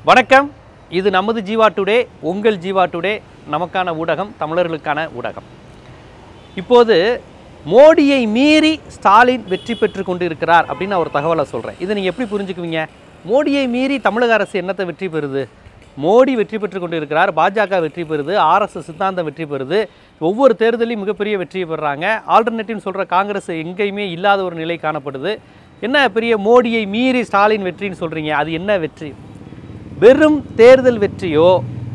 வணக்கம் இது நமது ஜீவா டுடே உங்கள் ஜீவா டுடே நமக்கான ஊடகம் தமிழர்களுக்கான ஊடகம் இப்போது மோடியை மீறி ஸ்டாலின் வெற்றி பெற்று கொண்டு இருக்கிறார் அப்படின்னு நான் ஒரு தகவலை சொல்கிறேன் இதை நீங்கள் எப்படி புரிஞ்சுக்குவீங்க மோடியை மீறி தமிழக அரசு என்னத்தை வெற்றி பெறுது மோடி வெற்றி பெற்று கொண்டு இருக்கிறார் பாஜக வெற்றி பெறுது ஆர்எஸ்எஸ் சித்தாந்தம் வெற்றி பெறுது ஒவ்வொரு தேர்தலையும் மிகப்பெரிய வெற்றியை பெறுறாங்க ஆல்டர்னேட்டிவ்னு சொல்கிற காங்கிரஸ் எங்கேயுமே இல்லாத ஒரு நிலை காணப்படுது என்ன பெரிய மோடியை மீறி ஸ்டாலின் வெற்றின்னு சொல்கிறீங்க அது என்ன வெற்றி வெறும் தேர்தல் வெற்றியோ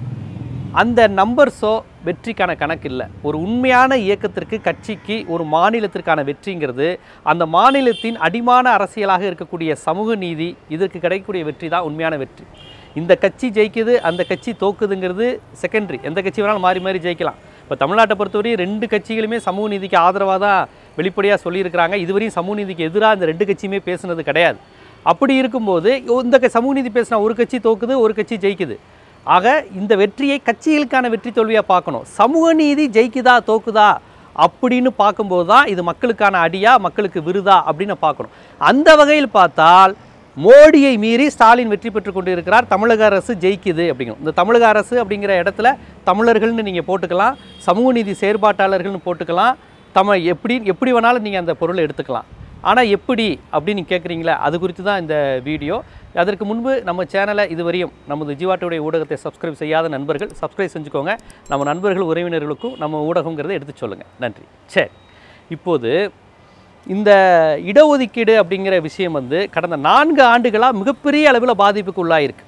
அந்த நம்பர்ஸோ வெற்றிக்கான கணக்கு இல்லை ஒரு உண்மையான இயக்கத்திற்கு கட்சிக்கு ஒரு மாநிலத்திற்கான வெற்றிங்கிறது அந்த மாநிலத்தின் அடிமான அரசியலாக இருக்கக்கூடிய சமூக நீதி இதற்கு கிடைக்கக்கூடிய வெற்றி தான் உண்மையான வெற்றி இந்த கட்சி ஜெயிக்குது அந்த கட்சி தோக்குதுங்கிறது செகண்டரி எந்த கட்சி வேணாலும் மாறி மாறி ஜெயிக்கலாம் இப்போ தமிழ்நாட்டை பொறுத்தவரை ரெண்டு கட்சிகளுமே சமூக நீதிக்கு ஆதரவாக தான் வெளிப்படையாக சொல்லியிருக்கிறாங்க இதுவரையும் சமூக நீதிக்கு எதிராக இந்த ரெண்டு கட்சியுமே பேசுனது கிடையாது அப்படி இருக்கும்போது இந்த க- சமூக நீதி பேசினா ஒரு கட்சி தோக்குது ஒரு கட்சி ஜெயிக்குது ஆக இந்த வெற்றியை கட்சிகளுக்கான வெற்றி தோல்வியாக பார்க்கணும் சமூக நீதி ஜெயிக்குதா தோக்குதா அப்படின்னு பார்க்கும்போது தான் இது மக்களுக்கான அடியா மக்களுக்கு விருதா அப்படின்னு பார்க்கணும் அந்த வகையில் பார்த்தால் மோடியை மீறி ஸ்டாலின் வெற்றி பெற்று கொண்டு இருக்கிறார் தமிழக அரசு ஜெயிக்குது அப்படிங்கும் இந்த தமிழக அரசு அப்படிங்கிற இடத்துல தமிழர்கள்னு நீங்கள் போட்டுக்கலாம் சமூக நீதி செயற்பாட்டாளர்கள்னு போட்டுக்கலாம் தம எப்படி எப்படி வேணாலும் நீங்கள் அந்த பொருளை எடுத்துக்கலாம் ஆனால் எப்படி அப்படின்னு கேட்குறீங்களா அது குறித்து தான் இந்த வீடியோ அதற்கு முன்பு நம்ம சேனலை இதுவரையும் நமது ஜீவாட்டுடைய ஊடகத்தை சப்ஸ்கிரைப் செய்யாத நண்பர்கள் சப்ஸ்கிரைப் செஞ்சுக்கோங்க நம்ம நண்பர்கள் உறவினர்களுக்கும் நம்ம ஊடகங்கிறத எடுத்து சொல்லுங்கள் நன்றி சரி இப்போது இந்த இடஒதுக்கீடு அப்படிங்கிற விஷயம் வந்து கடந்த நான்கு ஆண்டுகளாக மிகப்பெரிய அளவில் பாதிப்புக்கு உள்ளாயிருக்கு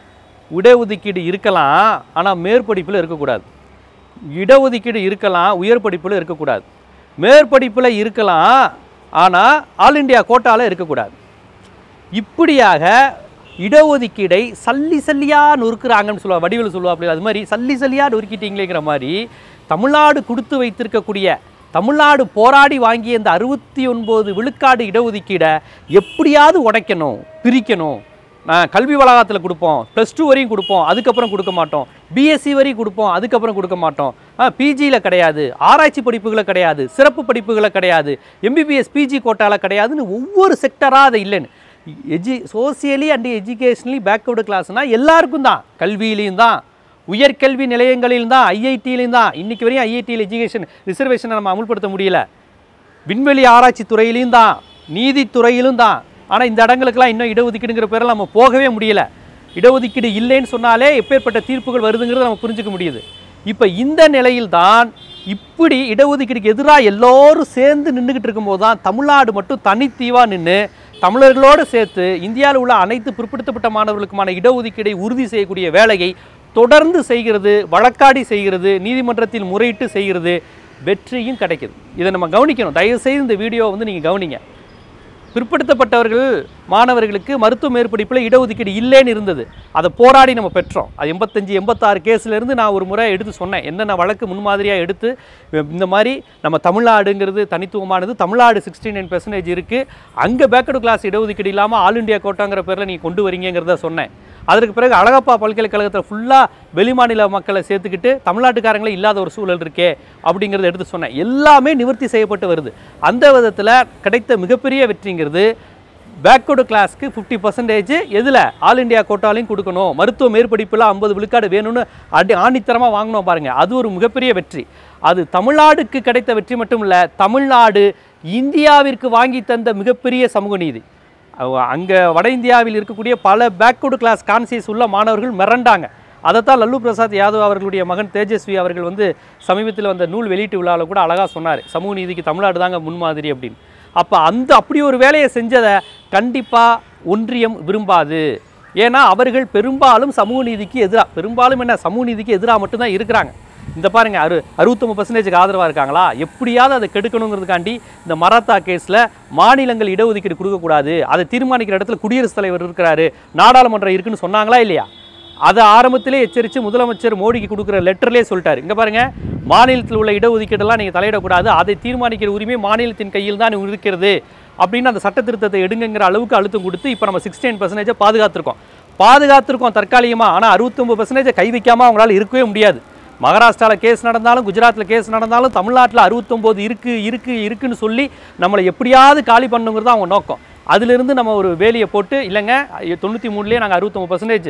இடஒதுக்கீடு இருக்கலாம் ஆனால் மேற்படிப்பில் இருக்கக்கூடாது இடஒதுக்கீடு இருக்கலாம் உயர் படிப்பில் இருக்கக்கூடாது மேற்படிப்பில் இருக்கலாம் ஆனால் ஆல் இந்தியா கோட்டாவில் இருக்கக்கூடாது இப்படியாக இடஒதுக்கீடை சல்லி சல்லியாக நொறுக்குறாங்கன்னு சொல்லுவா வடிவில் சொல்லுவா அப்படி அது மாதிரி சல்லி சல்லியாக நொறுக்கிட்டீங்களேங்கிற மாதிரி தமிழ்நாடு கொடுத்து வைத்திருக்கக்கூடிய தமிழ்நாடு போராடி வாங்கிய இந்த அறுபத்தி ஒன்பது விழுக்காடு இடஒதுக்கீடை எப்படியாவது உடைக்கணும் பிரிக்கணும் நான் கல்வி வளாகத்தில் கொடுப்போம் ப்ளஸ் டூ வரையும் கொடுப்போம் அதுக்கப்புறம் கொடுக்க மாட்டோம் பிஎஸ்சி வரையும் கொடுப்போம் அதுக்கப்புறம் கொடுக்க மாட்டோம் பிஜியில் கிடையாது ஆராய்ச்சி படிப்புகளை கிடையாது சிறப்பு படிப்புகளை கிடையாது எம்பிபிஎஸ் பிஜி கோட்டாவில் கிடையாதுன்னு ஒவ்வொரு செக்டராக அது இல்லைன்னு எஜி சோசியலி அண்ட் எஜுகேஷனலி பேக்வர்டு கிளாஸ்னால் எல்லாருக்கும் தான் கல்வியிலையும் தான் உயர்கல்வி நிலையங்களிலும் தான் ஐஐடியிலையும் தான் இன்றைக்கி வரையும் ஐஐடியில் எஜுகேஷன் ரிசர்வேஷனை நம்ம அமுல்படுத்த முடியல விண்வெளி ஆராய்ச்சி துறையிலையும் தான் நீதித்துறையிலும் தான் ஆனால் இந்த இடங்களுக்கெல்லாம் இன்னும் இடஒதுக்கீடுங்கிற பேரில் நம்ம போகவே முடியல இடஒதுக்கீடு இல்லைன்னு சொன்னாலே எப்பேற்பட்ட தீர்ப்புகள் வருதுங்கிறத நம்ம புரிஞ்சுக்க முடியுது இப்போ இந்த நிலையில் தான் இப்படி இடஒதுக்கீடுக்கு எதிராக எல்லோரும் சேர்ந்து நின்றுக்கிட்டு இருக்கும்போது தான் தமிழ்நாடு மட்டும் தனித்தீவாக நின்று தமிழர்களோடு சேர்த்து இந்தியாவில் உள்ள அனைத்து பிற்படுத்தப்பட்ட மாணவர்களுக்குமான இடஒதுக்கீடை உறுதி செய்யக்கூடிய வேலையை தொடர்ந்து செய்கிறது வழக்காடி செய்கிறது நீதிமன்றத்தில் முறையிட்டு செய்கிறது வெற்றியும் கிடைக்குது இதை நம்ம கவனிக்கணும் தயவுசெய்து இந்த வீடியோ வந்து நீங்கள் கவனிங்க பிற்படுத்தப்பட்டவர்கள் மாணவர்களுக்கு மருத்துவ மேற்படிப்பில் இடஒதுக்கீடு இல்லைன்னு இருந்தது அதை போராடி நம்ம பெற்றோம் அது எண்பத்தஞ்சு எண்பத்தாறு கேஸ்லேருந்து நான் ஒரு முறை எடுத்து சொன்னேன் என்னென்ன வழக்கு முன்மாதிரியாக எடுத்து இந்த மாதிரி நம்ம தமிழ்நாடுங்கிறது தனித்துவமானது தமிழ்நாடு சிக்ஸ்டி நைன் பெர்சன்டேஜ் இருக்குது அங்கே பேக்கடு கிளாஸ் இடஒதுக்கீடு இல்லாமல் ஆல் இந்தியா கோட்டாங்கிற பேரில் நீங்கள் கொண்டு வரீங்கிறத சொன்னேன் அதற்கு பிறகு அழகப்பா பல்கலைக்கழகத்தில் ஃபுல்லாக வெளிமாநில மக்களை சேர்த்துக்கிட்டு தமிழ்நாட்டுக்காரங்களே இல்லாத ஒரு சூழல் இருக்கே அப்படிங்கிறத எடுத்து சொன்னேன் எல்லாமே நிவர்த்தி செய்யப்பட்டு வருது அந்த விதத்தில் கிடைத்த மிகப்பெரிய வெற்றிங்கிறது பேக்வர்டு கிளாஸ்க்கு ஃபிஃப்டி பர்சன்டேஜ் எதில் ஆல் இந்தியா கோட்டாலையும் கொடுக்கணும் மருத்துவ மேற்படிப்பில் ஐம்பது விழுக்காடு வேணும்னு அடி ஆணித்தரமாக வாங்கினோம் பாருங்கள் அது ஒரு மிகப்பெரிய வெற்றி அது தமிழ்நாடுக்கு கிடைத்த வெற்றி மட்டும் இல்லை தமிழ்நாடு இந்தியாவிற்கு வாங்கி தந்த மிகப்பெரிய சமூக நீதி அங்கே வட இந்தியாவில் இருக்கக்கூடிய பல பேக்வர்டு கிளாஸ் கான்சியஸ் உள்ள மாணவர்கள் மிரண்டாங்க அதைத்தான் லல்லு பிரசாத் யாதவ் அவர்களுடைய மகன் தேஜஸ்வி அவர்கள் வந்து சமீபத்தில் வந்த நூல் வெளியீட்டு விழாவில் கூட அழகாக சொன்னார் சமூக நீதிக்கு தமிழ்நாடு தாங்க முன்மாதிரி அப்படின்னு அப்போ அந்த அப்படி ஒரு வேலையை செஞ்சதை கண்டிப்பாக ஒன்றியம் விரும்பாது ஏன்னா அவர்கள் பெரும்பாலும் சமூக நீதிக்கு எதிராக பெரும்பாலும் என்ன சமூக நீதிக்கு எதிராக மட்டும்தான் இருக்கிறாங்க இந்த பாருங்க அறு அறுபத்தொம்பது பர்சன்டேஜுக்கு ஆதரவாக இருக்காங்களா எப்படியாவது அதை கெடுக்கணுங்கிறதுக்காண்டி இந்த மராத்தா கேஸில் மாநிலங்கள் இடஒதுக்கீடு கொடுக்கக்கூடாது அதை தீர்மானிக்கிற இடத்துல குடியரசுத் தலைவர் இருக்கிறாரு நாடாளுமன்றம் இருக்குன்னு சொன்னாங்களா இல்லையா அதை ஆரம்பத்திலே எச்சரித்து முதலமைச்சர் மோடிக்கு கொடுக்குற லெட்டர்லேயே சொல்லிட்டாரு இங்கே பாருங்க மாநிலத்தில் உள்ள இடஒதுக்கீடெல்லாம் நீங்கள் தலையிடக்கூடாது அதை தீர்மானிக்கிற உரிமை மாநிலத்தின் கையில் தான் இருக்கிறது அப்படின்னு அந்த சட்ட திருத்தத்தை எடுங்கங்கிற அளவுக்கு அழுத்தம் கொடுத்து இப்போ நம்ம சிக்ஸ்டீன் பர்சன்டேஜை பாதுகாத்திருக்கோம் பாதுகாத்திருக்கோம் தற்காலிகமாக ஆனால் அறுபத்தொம்பது பர்சன்டேஜை கை வைக்காமல் அவங்களால இருக்கவே முடியாது மகாராஷ்டிராவில் கேஸ் நடந்தாலும் குஜராத்தில் கேஸ் நடந்தாலும் தமிழ்நாட்டில் அறுபத்தொம்போது இருக்குது இருக்குது இருக்குன்னு சொல்லி நம்மளை எப்படியாவது காலி பண்ணுங்கிறது அவங்க நோக்கம் அதிலிருந்து நம்ம ஒரு வேலியை போட்டு இல்லைங்க தொண்ணூற்றி மூணுலேயே நாங்கள் அறுபத்தொம்பது பர்சன்டேஜ்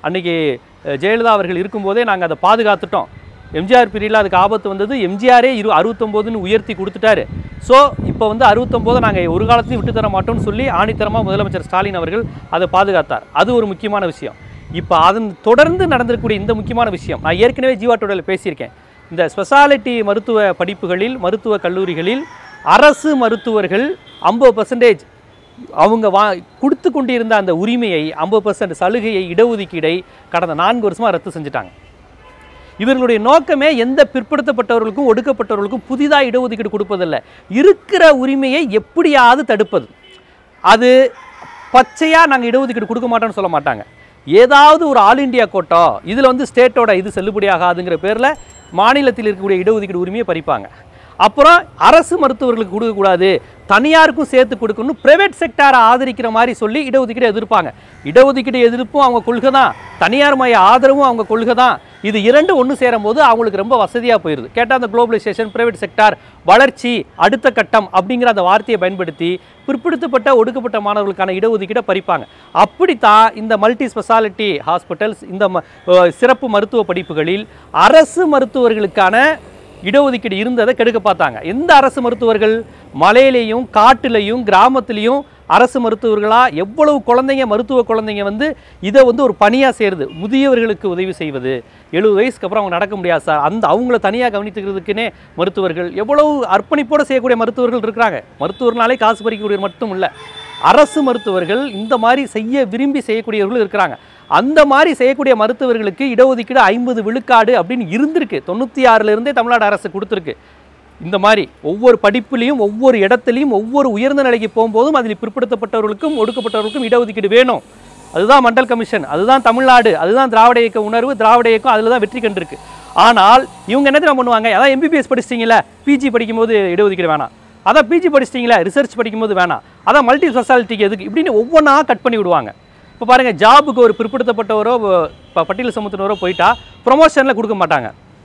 அன்னைக்கு அஹ், ஜெயலலிதா அவர்கள் இருக்கும்போதே நாங்கள் அதை பாதுகாத்துட்டோம் எம்ஜிஆர் பீரியடில் அதுக்கு ஆபத்து வந்தது எம்ஜிஆரே இரு அறுபத்தொம்போதுன்னு உயர்த்தி கொடுத்துட்டாரு ஸோ இப்போ வந்து அறுபத்தொம்போதை நாங்கள் ஒரு காலத்தையும் விட்டு தர மாட்டோம்னு சொல்லி ஆணித்தரமாக முதலமைச்சர் ஸ்டாலின் அவர்கள் அதை பாதுகாத்தார் அது ஒரு முக்கியமான விஷயம் இப்போ அதன் தொடர்ந்து நடந்திருக்கக்கூடிய இந்த முக்கியமான விஷயம் நான் ஏற்கனவே ஜீவா டுடேல பேசியிருக்கேன் இந்த ஸ்பெஷாலிட்டி மருத்துவ படிப்புகளில் மருத்துவ கல்லூரிகளில் அரசு மருத்துவர்கள் ஐம்பது பர்சன்டேஜ் அவங்க வா கொடுத்து கொண்டிருந்த அந்த உரிமையை ஐம்பது பர்சன்ட் சலுகையை இடஒதுக்கீடை கடந்த நான்கு வருஷமாக ரத்து செஞ்சுட்டாங்க இவர்களுடைய நோக்கமே எந்த பிற்படுத்தப்பட்டவர்களுக்கும் ஒடுக்கப்பட்டவர்களுக்கும் புதிதாக இடஒதுக்கீடு கொடுப்பதில்லை இருக்கிற உரிமையை எப்படியாவது தடுப்பது அது பச்சையாக நாங்கள் இடஒதுக்கீடு கொடுக்க மாட்டோம்னு சொல்ல மாட்டாங்க ஏதாவது ஒரு ஆல் இந்தியா கோட்டா இதில் வந்து ஸ்டேட்டோட இது செல்லுபடியாகாதுங்கிற பேரில் மாநிலத்தில் இருக்கக்கூடிய இடஒதுக்கீடு உரிமையை பறிப்பாங்க அப்புறம் அரசு மருத்துவர்களுக்கு கொடுக்கக்கூடாது தனியாருக்கும் சேர்த்து கொடுக்கணும் பிரைவேட் செக்டாரை ஆதரிக்கிற மாதிரி சொல்லி இடஒதுக்கீடு எதிர்ப்பாங்க இடஒதுக்கீடு எதிர்ப்பும் அவங்க கொள்கை தான் தனியார் மய ஆதரவும் அவங்க கொள்கை தான் இது இரண்டும் ஒன்று சேரும் போது அவங்களுக்கு ரொம்ப வசதியாக போயிடுது கேட்டால் அந்த குளோபலைசேஷன் பிரைவேட் செக்டார் வளர்ச்சி அடுத்த கட்டம் அப்படிங்கிற அந்த வார்த்தையை பயன்படுத்தி பிற்படுத்தப்பட்ட ஒடுக்கப்பட்ட மாணவர்களுக்கான இடஒதுக்கீடை பறிப்பாங்க அப்படித்தான் இந்த மல்டி ஸ்பெஷாலிட்டி ஹாஸ்பிட்டல்ஸ் இந்த ம- அஹ் சிறப்பு மருத்துவ படிப்புகளில் அரசு மருத்துவர்களுக்கான இடஒதுக்கீடு இருந்ததை கெடுக்க பார்த்தாங்க எந்த அரசு மருத்துவர்கள் மலையிலையும் காட்டுலையும் கிராமத்துலேயும் அரசு மருத்துவர்களாக எவ்வளவு குழந்தைங்க மருத்துவ குழந்தைங்க வந்து இதை வந்து ஒரு பணியாக செய்கிறது முதியவர்களுக்கு உதவி செய்வது எழுபது வயசுக்கு அப்புறம் அவங்க நடக்க முடியாது சார் அந்த அவங்கள தனியாக கவனித்துக்கிறதுக்குன்னே மருத்துவர்கள் எவ்வளவு அர்ப்பணிப்போடு செய்யக்கூடிய மருத்துவர்கள் இருக்கிறாங்க மருத்துவர்னாலே காசு பறிக்கக்கூடியவர் மட்டும் இல்லை அரசு மருத்துவர்கள் இந்த மாதிரி செய்ய விரும்பி செய்யக்கூடியவர்களும் இருக்கிறாங்க அந்த மாதிரி செய்யக்கூடிய மருத்துவர்களுக்கு இடஒதுக்கீடு ஐம்பது விழுக்காடு அப்படின்னு இருந்திருக்கு தொண்ணூற்றி ஆறுலேருந்தே தமிழ்நாடு அரசு கொடுத்துருக்கு இந்த மாதிரி ஒவ்வொரு படிப்புலையும் ஒவ்வொரு இடத்துலையும் ஒவ்வொரு உயர்ந்த நிலைக்கு போகும்போதும் அதில் பிற்படுத்தப்பட்டவர்களுக்கும் ஒடுக்கப்பட்டவர்களுக்கும் இடஒதுக்கீடு வேணும் அதுதான் மண்டல் கமிஷன் அதுதான் தமிழ்நாடு அதுதான் திராவிட இயக்க உணர்வு திராவிட இயக்கம் அதில் தான் வெற்றி கண்டிருக்கு ஆனால் இவங்க என்ன தெரியுமா பண்ணுவாங்க அதான் எம்பிபிஎஸ் படிச்சிட்டிங்களா பிஜி படிக்கும்போது இடஒதுக்கீடு வேணாம் அதான் பிஜி படிச்சிட்டிங்களா ரிசர்ச் படிக்கும்போது வேணாம் அதான் மல்டி ஸ்பெஷாலிட்டிக்கு எதுக்கு இப்படின்னு ஒவ்வொன்றா கட் பண்ணி விடுவாங்க இப்போ பாருங்கள் ஜாபுக்கு ஒரு பிற்படுத்தப்பட்டவரோ ப- பட்டியல் சமூகத்தினரோ போயிட்டா ப்ரொமோஷனில் கொடுக்க மாட்டாங்க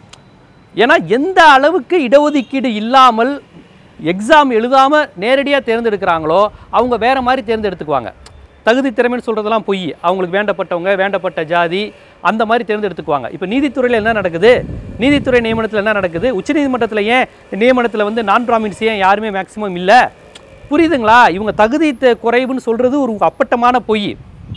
ஏன்னா எந்த அளவுக்கு இடஒதுக்கீடு இல்லாமல் எக்ஸாம் எழுதாமல் நேரடியாக தேர்ந்தெடுக்கிறாங்களோ அவங்க வேற மாதிரி தேர்ந்தெடுத்துக்குவாங்க தகுதி திறமைன்னு சொல்கிறதெல்லாம் பொய் அவங்களுக்கு வேண்டப்பட்டவங்க வேண்டப்பட்ட ஜாதி அந்த மாதிரி தேர்ந்தெடுத்துக்குவாங்க இப்போ நீதித்துறையில் என்ன நடக்குது நீதித்துறை நியமனத்தில் என்ன நடக்குது உச்சநீதிமன்றத்தில் ஏன் நியமனத்தில் வந்து நான் பிராமின்ஸ் ஏன் யாருமே மேக்ஸிமம் இல்லை புரியுதுங்களா இவங்க தகுதி த- குறைவுன்னு சொல்கிறது ஒரு அப்பட்டமான பொய்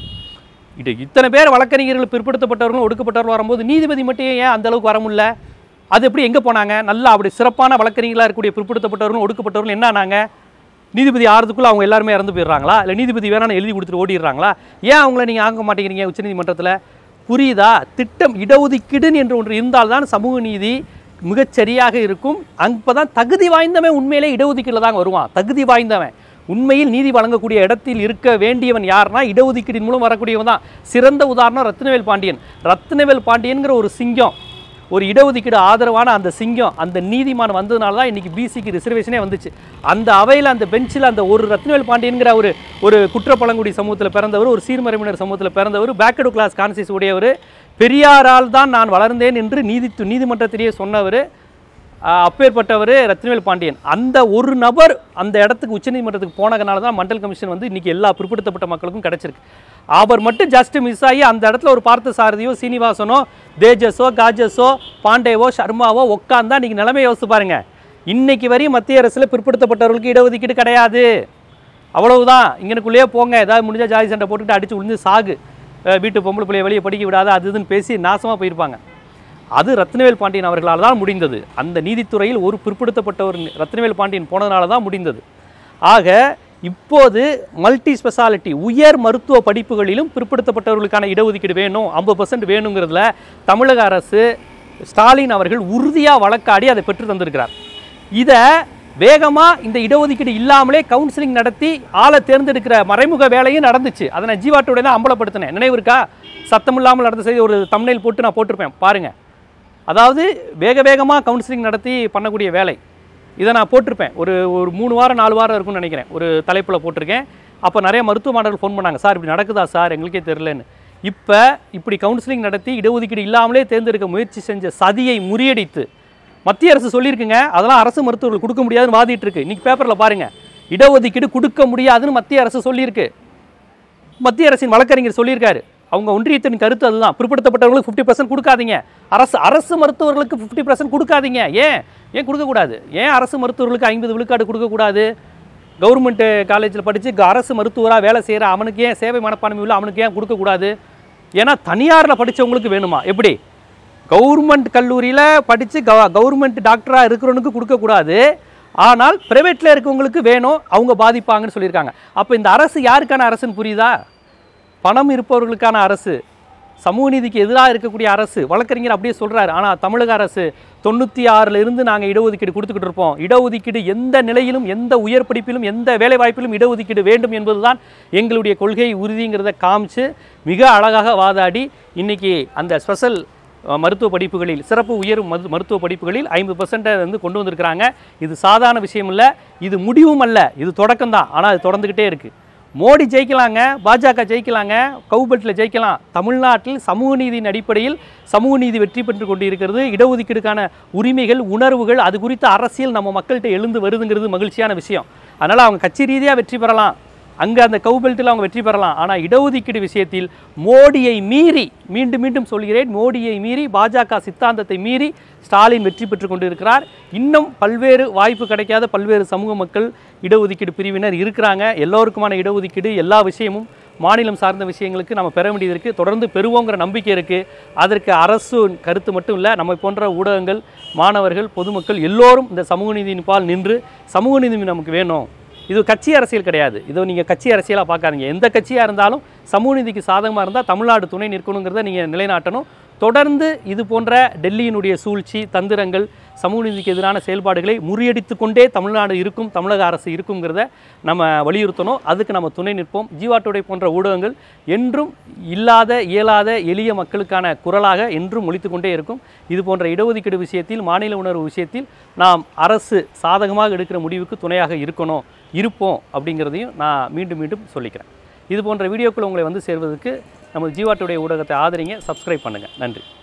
இது இத்தனை பேர் வழக்கறிஞர்கள் பிற்படுத்தப்பட்டவர்களும் ஒடுக்கப்பட்டவர்கள் வரும்போது நீதிபதி மட்டும் ஏன் அந்த அளவுக்கு வர முடியல அது எப்படி எங்கே போனாங்க நல்லா அப்படி சிறப்பான வழக்கறிஞர்களாக இருக்கக்கூடிய பிற்படுத்தப்பட்டவர்களும் ஒடுக்கப்பட்டவர்களும் என்ன ஆனாங்க நீதிபதி ஆறதுக்குள்ள அவங்க எல்லாருமே இறந்து போயிடுறாங்களா இல்லை நீதிபதி வேணான்னு எழுதி கொடுத்துட்டு ஓடிடுறாங்களா ஏன் அவங்கள நீங்கள் ஆக்க மாட்டேங்கிறீங்க உச்சநீதிமன்றத்தில் புரியுதா திட்டம் இடஒதுக்கீடுன்னு என்று ஒன்று இருந்தால்தான் சமூக நீதி மிகச்சரியாக இருக்கும் அப்போ தான் தகுதி வாய்ந்தவன் உண்மையிலே இடஒதுக்கீட்டில் தாங்க வருவான் தகுதி வாய்ந்தவன் உண்மையில் நீதி வழங்கக்கூடிய இடத்தில் இருக்க வேண்டியவன் யாருன்னா இடஒதுக்கீட்டின் மூலம் வரக்கூடியவன் தான் சிறந்த உதாரணம் ரத்னவேல் பாண்டியன் ரத்னவேல் பாண்டியன்கிற ஒரு சிங்கம் ஒரு இடஒதுக்கீடு ஆதரவான அந்த சிங்கம் அந்த நீதிமான் வந்ததுனால தான் இன்றைக்கி பிசிக்கு ரிசர்வேஷனே வந்துச்சு அந்த அவையில் அந்த பெஞ்சில் அந்த ஒரு ரத்னவேல் பாண்டியன்கிற ஒரு ஒரு குற்றப்பழங்குடி சமூகத்தில் பிறந்தவர் ஒரு சீர்மறைவினர் சமூகத்தில் பிறந்தவர் பேக்கடு கிளாஸ் கான்சியஸ் உடையவர் பெரியாரால் தான் நான் வளர்ந்தேன் என்று நீதி நீதிமன்றத்திலேயே சொன்னவர் ஆஹ் அப்பேற்பட்டவர் ரத்னவேல் பாண்டியன் அந்த ஒரு நபர் அந்த இடத்துக்கு உச்சநீதிமன்றத்துக்கு போனதுனால தான் மண்டல் கமிஷன் வந்து இன்னைக்கு எல்லா பிற்படுத்தப்பட்ட மக்களுக்கும் கிடைச்சிருக்கு அவர் மட்டும் ஜஸ்ட் மிஸ் ஆகி அந்த இடத்துல ஒரு பார்த்த சாரதியோ சீனிவாசனோ தேஜஸோ காஜஸோ பாண்டேவோ சர்மாவோ உட்காந்தா இன்னைக்கு நிலைமை யோசிச்சு பாருங்க இன்னைக்கு வரையும் மத்திய அரசில் பிற்படுத்தப்பட்டவர்களுக்கு இடஒதுக்கீடு கிடையாது அவ்வளவுதான் இங்கனுக்குள்ளேயே போங்க ஏதாவது முடிஞ்சா ஜாதி சண்டை போட்டுக்கிட்டு அடிச்சு விழுந்து சாகு அஹ் வீட்டு பொம்பளை பிள்ளைய வெளியே படிக்க விடாத அது இதுன்னு பேசி நாசமாக போயிருப்பாங்க அது ரத்னவேல் பாண்டியன் அவர்களால் தான் முடிந்தது அந்த நீதித்துறையில் ஒரு பிற்படுத்தப்பட்ட ஒரு ரத்னவேல் பாண்டியன் போனதுனால தான் முடிந்தது ஆக இப்போது மல்டி ஸ்பெஷாலிட்டி உயர் மருத்துவ படிப்புகளிலும் பிற்படுத்தப்பட்டவர்களுக்கான இடஒதுக்கீடு வேணும் ஐம்பது பர்சன்ட் வேணுங்கிறதுல தமிழக அரசு ஸ்டாலின் அவர்கள் உறுதியாக வழக்காடி அதை பெற்று தந்திருக்கிறார் இதை வேகமாக இந்த இடஒதுக்கீடு இல்லாமலே கவுன்சிலிங் நடத்தி ஆளை தேர்ந்தெடுக்கிற மறைமுக வேலையும் நடந்துச்சு அதை நான் ஜீவாட்டோட தான் அம்பலப்படுத்தினேன் நினைவு இருக்கா சத்தம் இல்லாமல் நடந்த செய்தி ஒரு தம்னைல் போட்டு நான் போட்டிருப்பேன் பாருங்கள் அதாவது வேக வேகமாக கவுன்சிலிங் நடத்தி பண்ணக்கூடிய வேலை இதை நான் போட்டிருப்பேன் ஒரு ஒரு மூணு வாரம் நாலு வாரம் இருக்கும்னு நினைக்கிறேன் ஒரு தலைப்பில் போட்டிருக்கேன் அப்போ நிறைய மருத்துவ மாணவர்கள் ஃபோன் பண்ணாங்க சார் இப்படி நடக்குதா சார் எங்களுக்கே தெரிலன்னு இப்போ இப்படி கவுன்சிலிங் நடத்தி இடஒதுக்கீடு இல்லாமலே தேர்ந்தெடுக்க முயற்சி செஞ்ச சதியை முறியடித்து மத்திய அரசு சொல்லியிருக்குங்க அதெல்லாம் அரசு மருத்துவர்கள் கொடுக்க முடியாதுன்னு வாதிட்டு இருக்கு இன்னைக்கு பேப்பரில் பாருங்க இடஒதுக்கீடு கொடுக்க முடியாதுன்னு மத்திய அரசு சொல்லியிருக்கு மத்திய அரசின் வழக்கறிஞர் சொல்லியிருக்காரு அவங்க ஒன்றியத்தின் கருத்து அதுதான் பிற்படுத்தப்பட்டவர்களுக்கு ஃபிஃப்டி பர்சன்ட் கொடுக்காதீங்க அரசு அரசு மருத்துவர்களுக்கு ஃபிஃப்டி பர்சன்ட் கொடுக்காதீங்க ஏன் ஏன் கொடுக்கக்கூடாது ஏன் அரசு மருத்துவர்களுக்கு ஐம்பது விழுக்காடு கொடுக்கக்கூடாது கவர்மெண்ட் காலேஜில் படித்து அரசு மருத்துவராக வேலை செய்கிற அவனுக்கு ஏன் சேவை மனப்பான்மை உள்ள அவனுக்கு ஏன் கொடுக்கக்கூடாது ஏன்னா தனியாரில் படித்தவங்களுக்கு வேணுமா எப்படி கவர்மெண்ட் கல்லூரியில் படித்து கவ கவர்மெண்ட் டாக்டராக இருக்கிறவனுக்கு கொடுக்கக்கூடாது ஆனால் ப்ரைவேட்டில் இருக்கவங்களுக்கு வேணும் அவங்க பாதிப்பாங்கன்னு சொல்லியிருக்காங்க அப்போ இந்த அரசு யாருக்கான அரசுன்னு புரியுதா பணம் இருப்பவர்களுக்கான அரசு சமூக நீதிக்கு எதிராக இருக்கக்கூடிய அரசு வழக்கறிஞர் அப்படியே சொல்கிறாரு ஆனால் தமிழக அரசு தொண்ணூற்றி ஆறில் இருந்து நாங்கள் இடஒதுக்கீடு கொடுத்துக்கிட்டு இருப்போம் இடஒதுக்கீடு எந்த நிலையிலும் எந்த உயர் படிப்பிலும் எந்த வேலைவாய்ப்பிலும் இடஒதுக்கீடு வேண்டும் என்பதுதான் எங்களுடைய கொள்கை உறுதிங்கிறத காமிச்சு மிக அழகாக வாதாடி இன்னைக்கு அந்த ஸ்பெஷல் அஹ் மருத்துவ படிப்புகளில் சிறப்பு உயர் மரு மருத்துவ படிப்புகளில் ஐம்பது பர்சன்ட்டை வந்து கொண்டு வந்திருக்கிறாங்க இது சாதாரண விஷயம் இல்லை இது முடிவும் அல்ல இது தொடக்கம் தான் ஆனால் அது தொடர்ந்துக்கிட்டே இருக்குது மோடி ஜெயிக்கலாங்க பாஜக ஜெயிக்கலாங்க கவுபெல்ட்டில் ஜெயிக்கலாம் தமிழ்நாட்டில் சமூக நீதியின் அடிப்படையில் சமூக நீதி வெற்றி பெற்று கொண்டு இருக்கிறது இடஒதுக்கீடுக்கான உரிமைகள் உணர்வுகள் அது குறித்த அரசியல் நம்ம மக்கள்கிட்ட எழுந்து வருதுங்கிறது மகிழ்ச்சியான விஷயம் அதனால் அவங்க கட்சி ரீதியாக வெற்றி பெறலாம் அங்கே அந்த கவுபெல்ட்டில் அவங்க வெற்றி பெறலாம் ஆனால் இடஒதுக்கீடு விஷயத்தில் மோடியை மீறி மீண்டும் மீண்டும் சொல்கிறேன் மோடியை மீறி பாஜக சித்தாந்தத்தை மீறி ஸ்டாலின் வெற்றி பெற்று கொண்டிருக்கிறார் இன்னும் பல்வேறு வாய்ப்பு கிடைக்காத பல்வேறு சமூக மக்கள் இடஒதுக்கீடு பிரிவினர் இருக்கிறாங்க எல்லோருக்குமான இடஒதுக்கீடு எல்லா விஷயமும் மாநிலம் சார்ந்த விஷயங்களுக்கு நம்ம பெற வேண்டியது இருக்குது தொடர்ந்து பெறுவோங்கிற நம்பிக்கை இருக்குது அதற்கு அரசு கருத்து மட்டும் இல்லை நம்ம போன்ற ஊடகங்கள் மாணவர்கள் பொதுமக்கள் எல்லோரும் இந்த சமூக நீதியின் பால் நின்று சமூக நீதி நமக்கு வேணும் இது கட்சி அரசியல் கிடையாது இது நீங்கள் கட்சி அரசியலாக பார்க்காதீங்க எந்த கட்சியாக இருந்தாலும் சமூக நீதிக்கு சாதகமாக இருந்தால் தமிழ்நாடு துணை நிற்கணுங்கிறத நீங்கள் நிலைநாட்டணும் தொடர்ந்து இது போன்ற டெல்லியினுடைய சூழ்ச்சி தந்திரங்கள் சமூக நீதிக்கு எதிரான செயல்பாடுகளை முறியடித்து கொண்டே தமிழ்நாடு இருக்கும் தமிழக அரசு இருக்குங்கிறத நம்ம வலியுறுத்தணும் அதுக்கு நம்ம துணை நிற்போம் ஜீவாட்டோடை போன்ற ஊடகங்கள் என்றும் இல்லாத இயலாத எளிய மக்களுக்கான குரலாக என்றும் ஒலித்து கொண்டே இருக்கும் இது போன்ற இடஒதுக்கீடு விஷயத்தில் மாநில உணர்வு விஷயத்தில் நாம் அரசு சாதகமாக எடுக்கிற முடிவுக்கு துணையாக இருக்கணும் இருப்போம் அப்படிங்கிறதையும் நான் மீண்டும் மீண்டும் சொல்லிக்கிறேன் இது போன்ற வீடியோக்கள் உங்களை வந்து சேர்வதற்கு நமது ஜீவாட்டுடைய ஊடகத்தை ஆதரிங்க சப்ஸ்கிரைப் பண்ணுங்கள் நன்றி